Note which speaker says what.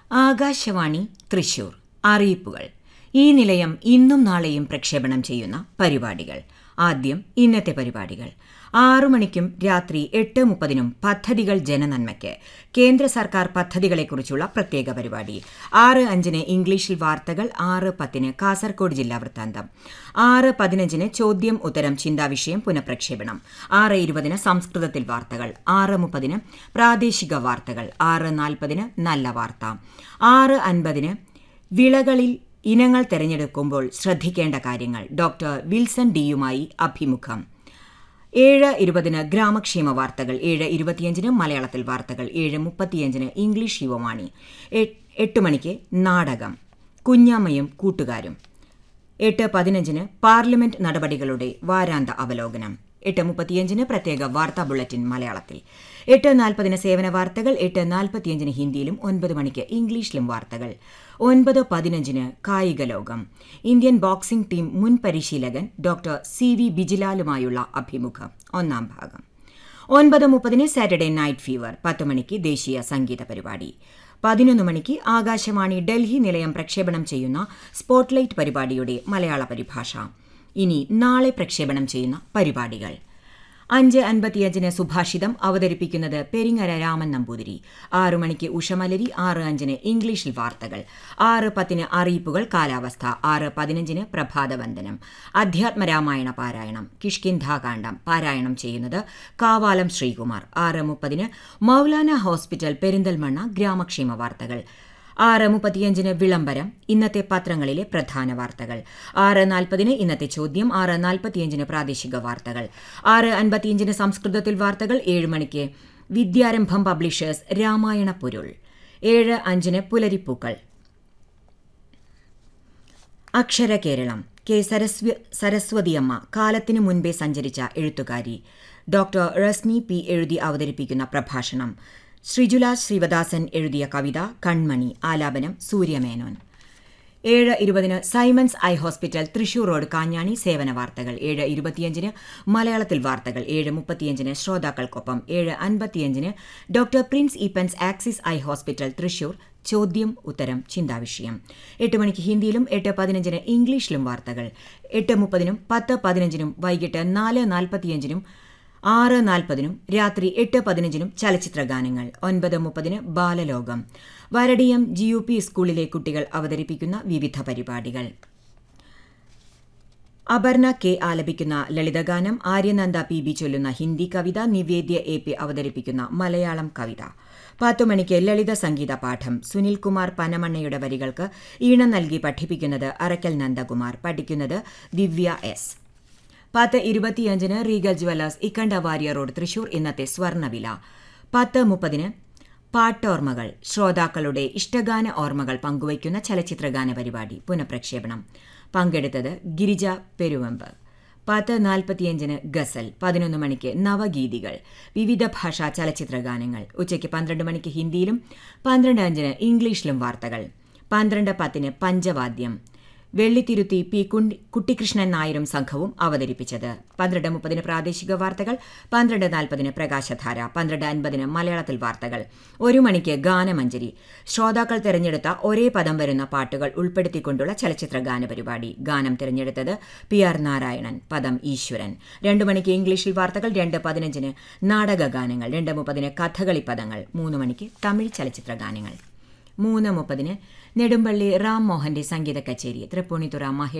Speaker 1: ആകാശവാണി തൃശൂർ അറിയിപ്പുകൾ ഈ നിലയം ഇന്നും നാളെയും പ്രക്ഷേപണം ചെയ്യുന്ന പരിപാടികൾ ആദ്യം ഇന്നത്തെ പരിപാടികൾ ആറു മണിക്കും രാത്രി എട്ട് മുപ്പതിനും പദ്ധതികൾ ജനനന്മയ്ക്ക് കേന്ദ്ര സർക്കാർ പദ്ധതികളെക്കുറിച്ചുള്ള പ്രത്യേക പരിപാടി ആറ് അഞ്ചിന് ഇംഗ്ലീഷിൽ വാർത്തകൾ ആറ് പത്തിന് കാസർഗോഡ് ജില്ലാ വൃത്താന്തം ആറ് പതിനഞ്ചിന് ചോദ്യം ഉത്തരം ചിന്താവിഷയം പുനഃപ്രക്ഷേപണം ആറ് ഇരുപതിന് സംസ്കൃതത്തിൽ വാർത്തകൾ ആറ് മുപ്പതിന് പ്രാദേശിക വാർത്തകൾ ആറ് നാൽപ്പതിന് നല്ല വാർത്ത ആറ് അൻപതിന് വിളകളിൽ ഇനങ്ങൾ തിരഞ്ഞെടുക്കുമ്പോൾ ശ്രദ്ധിക്കേണ്ട കാര്യങ്ങൾ ഡോക്ടർ വിൽസൺ ഡിയുമായി അഭിമുഖം ഏഴ് ഇരുപതിന് ഗ്രാമക്ഷേമ വാർത്തകൾ ഏഴ് ഇരുപത്തിയഞ്ചിന് മലയാളത്തിൽ വാർത്തകൾ ഏഴ് മുപ്പത്തിയഞ്ചിന് ഇംഗ്ലീഷ് യുവവാണി എട്ട് മണിക്ക് നാടകം കുഞ്ഞാമ്മയും കൂട്ടുകാരും എട്ട് പതിനഞ്ചിന് പാർലമെന്റ് നടപടികളുടെ വാരാന്ത അവലോകനം എട്ട് മുപ്പത്തിയഞ്ചിന് പ്രത്യേക വാർത്താ ബുള്ളറ്റിൻ മലയാളത്തിൽ എട്ട് നാൽപ്പതിന് സേവന വാർത്തകൾ എട്ട് നാൽപ്പത്തിയഞ്ചിന് ഹിന്ദിയിലും ഒൻപത് മണിക്ക് ഇംഗ്ലീഷിലും വാർത്തകൾ ഒൻപത് പതിനഞ്ചിന് കായിക ലോകം ഇന്ത്യൻ ബോക്സിംഗ് ടീം മുൻ പരിശീലകൻ ഡോക്ടർ സി വി ബിജിലാലുമായുള്ള അഭിമുഖം ഒന്നാം ഭാഗം ഒൻപത് മുപ്പതിന് സാറ്റർഡേ നൈറ്റ് ഫീവർ പത്ത് മണിക്ക് ദേശീയ സംഗീത പരിപാടി പതിനൊന്ന് മണിക്ക് ആകാശവാണി ഡൽഹി നിലയം പ്രക്ഷേപണം ചെയ്യുന്ന സ്പോട്ട്ലൈറ്റ് പരിപാടിയുടെ മലയാള പരിഭാഷ ഇനി നാളെ പ്രക്ഷേപണം ചെയ്യുന്ന പരിപാടികൾ അഞ്ച് അൻപത്തിയഞ്ചിന് സുഭാഷിതം അവതരിപ്പിക്കുന്നത് പെരിങ്ങര രാമൻ നമ്പൂതിരി ആറു മണിക്ക് ഉഷമലരി ആറ് അഞ്ചിന് ഇംഗ്ലീഷിൽ വാർത്തകൾ ആറ് പത്തിന് അറിയിപ്പുകൾ കാലാവസ്ഥ ആറ് പതിനഞ്ചിന് പ്രഭാതവന്ദനം അധ്യാത്മരാമായണ പാരായണം കിഷ്കിന്ധാകാന്ഡം പാരായണം ചെയ്യുന്നത് കാവാലം ശ്രീകുമാർ ആറ് മുപ്പതിന് മൗലാന ഹോസ്പിറ്റൽ പെരിന്തൽമണ്ണ ഗ്രാമക്ഷേമ വാർത്തകൾ ആറ് മുപ്പത്തിയഞ്ചിന് വിളംബരം ഇന്നത്തെ പത്രങ്ങളിലെ പ്രധാന വാർത്തകൾ ആറ് നാൽപ്പതിന് ഇന്നത്തെ ചോദ്യം ആറ് നാൽപ്പത്തിയഞ്ചിന് പ്രാദേശിക വാർത്തകൾ ആറ് അൻപത്തിയഞ്ചിന് സംസ്കൃതത്തിൽ വാർത്തകൾ ഏഴ് മണിക്ക് വിദ്യാരംഭം പബ്ലിഷേഴ്സ് രാമായണ പൊരുൾ ഏഴ് അഞ്ചിന് പുലരിപ്പൂക്കൾ അക്ഷര കേരളം കെ സരസ്വ സരസ്വതിയമ്മ കാലത്തിനു മുൻപേ സഞ്ചരിച്ച എഴുത്തുകാരി ഡോക്ടർ റസ്മി പി എഴുതി അവതരിപ്പിക്കുന്ന പ്രഭാഷണം ശ്രീജുല ശ്രീവദാസൻ എഴുതിയ കവിത കൺമണി ആലാപനം സൂര്യമേനോൻ ഏഴ് ഇരുപതിന് Simon's eye hospital Thrissur road Kanjani സേവന വാർത്തകൾ ഏഴ് ഇരുപത്തിയഞ്ചിന് മലയാളത്തിൽ വാർത്തകൾ ഏഴ് മുപ്പത്തിയഞ്ചിന് ശ്രോതാക്കൾക്കൊപ്പം ഏഴ് അൻപത്തിയഞ്ചിന് doctor Prince Eapen's Axis eye hospital Thrissur ചോദ്യം ഉത്തരം ചിന്താവിഷയം എട്ട് മണിക്ക് ഹിന്ദിയിലും എട്ട് പതിനഞ്ചിന് ഇംഗ്ലീഷിലും വാർത്തകൾ എട്ട് മുപ്പതിനും പത്ത് പതിനഞ്ചിനും വൈകിട്ട് നാല് നാൽപ്പത്തിയഞ്ചിനും ആറ് നാൽപ്പതിനും രാത്രി എട്ട് പതിനഞ്ചിനും ചലച്ചിത്ര ഗാനങ്ങൾ ഒൻപത് മുപ്പതിന് ബാലലോകം വരടിയം ജി യു പി സ്കൂളിലെ കുട്ടികൾ അവതരിപ്പിക്കുന്ന വിവിധ പരിപാടികൾ അപർണ കെ ആലപിക്കുന്ന ലളിതഗാനം ആര്യനന്ദ പി ബി ചൊല്ലുന്ന ഹിന്ദി കവിത നിവേദ്യ എ പി അവതരിപ്പിക്കുന്ന മലയാളം കവിത പത്തു മണിക്ക് ലളിത സംഗീത പാഠം സുനിൽകുമാർ പനമണ്ണയുടെ വരികൾക്ക് ഈണം നൽകി പഠിപ്പിക്കുന്നത് അറക്കൽ നന്ദകുമാർ പഠിക്കുന്നത് ദിവ്യ എസ് പത്ത് ഇരുപത്തിയഞ്ചിന് Regal Jewellers Ikkanda Warrier road Thrissur ഇന്നത്തെ സ്വർണ്ണവില പത്ത് മുപ്പതിന് പാട്ടോർമ്മകൾ ശ്രോതാക്കളുടെ ഇഷ്ടഗാന ഓർമ്മകൾ പങ്കുവയ്ക്കുന്ന ചലച്ചിത്രഗാന പരിപാടി പുനഃപ്രക്ഷേപണം പങ്കെടുത്തത് ഗിരിജ പെരുവമ്പ് പത്ത് നാൽപ്പത്തിയഞ്ചിന് ഗസൽ പതിനൊന്ന് മണിക്ക് നവഗീതികൾ വിവിധ ഭാഷാ ചലച്ചിത്രഗാനങ്ങൾ ഉച്ചയ്ക്ക് പന്ത്രണ്ട് മണിക്ക് ഹിന്ദിയിലും പന്ത്രണ്ട് അഞ്ചിന് ഇംഗ്ലീഷിലും വാർത്തകൾ പന്ത്രണ്ട് പത്തിന് പഞ്ചവാദ്യം വെള്ളിത്തിരുത്തി പി കുട്ടിക്കൃഷ്ണൻ നായരും സംഘവും അവതരിപ്പിച്ചത് പന്ത്രണ്ട് മുപ്പതിന് പ്രാദേശിക വാർത്തകൾ പന്ത്രണ്ട് നാൽപ്പതിന് പ്രകാശധാര പന്ത്രണ്ട് അൻപതിന് മലയാളത്തിൽ വാർത്തകൾ ഒരു മണിക്ക് ഗാനമഞ്ജരി ശ്രോതാക്കൾ തിരഞ്ഞെടുത്ത ഒരേ പദം വരുന്ന പാട്ടുകൾ ഉൾപ്പെടുത്തിക്കൊണ്ടുള്ള ചലച്ചിത്ര ഗാന പരിപാടി ഗാനം തിരഞ്ഞെടുത്തത് പി ആർ നാരായണൻ പദം ഈശ്വരൻ രണ്ടു മണിക്ക് ഇംഗ്ലീഷിൽ വാർത്തകൾ രണ്ട് പതിനഞ്ചിന് നാടക ഗാനങ്ങൾ രണ്ട് മുപ്പതിന് കഥകളി പദങ്ങൾ മൂന്ന് മണിക്ക് തമിഴ് ചലച്ചിത്ര ഗാനങ്ങൾ മൂന്ന് മുപ്പതിന് നെടുമ്പള്ളി റാം മോഹന്റെ സംഗീത കച്ചേരി തൃപ്പൂണിത്തുറ മഹേഷ്